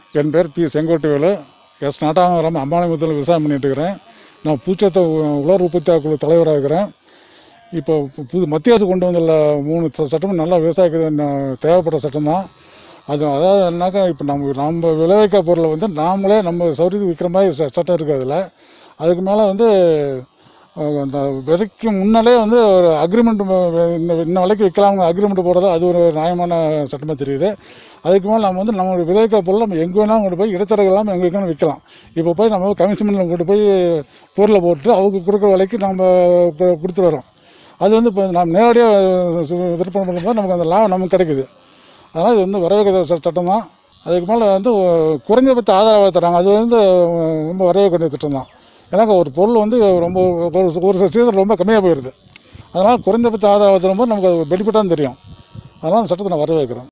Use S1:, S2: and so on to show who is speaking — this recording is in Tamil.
S1: என் பேர் பி செங்கோட்டைவேலு எஸ் நாட்டாமரம் அம்பானிபுரத்தில் விவசாயம் பண்ணிட்டு இருக்கிறேன் நான் பூச்சத்தை உ- உலர் உற்பத்தி குழு தலைவராக இருக்கிறேன் இப்போ பு- புது மத்திய அரசு கொண்டு வந்துள்ள மூணு ச- சட்டமும் நல்லா விவசாயிக்கு ந- தேவைப்பட்ட சட்டம் தான் அது அதாவது என்னக்கா இப்போ நம்ம நம்ம விளைவிக்க பொருளை வந்து நாமளே நம்ம சௌரியத்துக்கு விற்கிற மாதிரி ச- சட்டம் இருக்குது அதில் அதுக்கு மேலே வந்து அஹ், அந்த விதைக்கு முன்னாலே வந்து ஒரு அக்ரிமெண்ட் இந்த இந்த விலைக்கு விற்கலாம்னு அக்ரிமெண்ட் போடுறது அது ஒரு நியாயமான சட்டமாக தெரியுது அதுக்கு மேலே நம்ம வந்து நம்ம விளைவிக்க பொருள் நம்ம எங்கே வேணாலும் கொண்டு போய் இடைத்தரகர் இல்லாமல் எங்கே வேணாலும் விற்கலாம் இப்போ போய் நம்ம கமிஷனில் கொண்டு போய் பொருளை போட்டு அவங்க கொடுக்குற விலைக்கு நம்ம கு- கொடுத்துட்டு வரோம் அது வந்து இப்போ நம்ம நேரடியாக விற்பனை பண்ணும்போது நமக்கு அந்த லாபம் நமக்கு கிடைக்குது அதனால் இது வந்து வரவேற்கிற ச- சட்டம் தான் அதுக்கு மேலே வந்து ஒ- குறைஞ்சபட்ச ஆதரவாக தராங்க அது வந்து அஹ், ரொம்ப வரவேற்கக்கூடிய திட்டம் தான் ஏன்னா ஒரு பொருள் வந்து ரொம்ப ஒரு ஒரு சில சீசன் ரொம்ப கம்மியாக போயிடுது அதனால் குறைந்தபட்ச ஆதரவாக தரும்போது நமக்கு அது பெனிஃபிட்டாக தெரியும் அதனால் அந்த சட்டத்தை நான் வரவேற்கிறேன்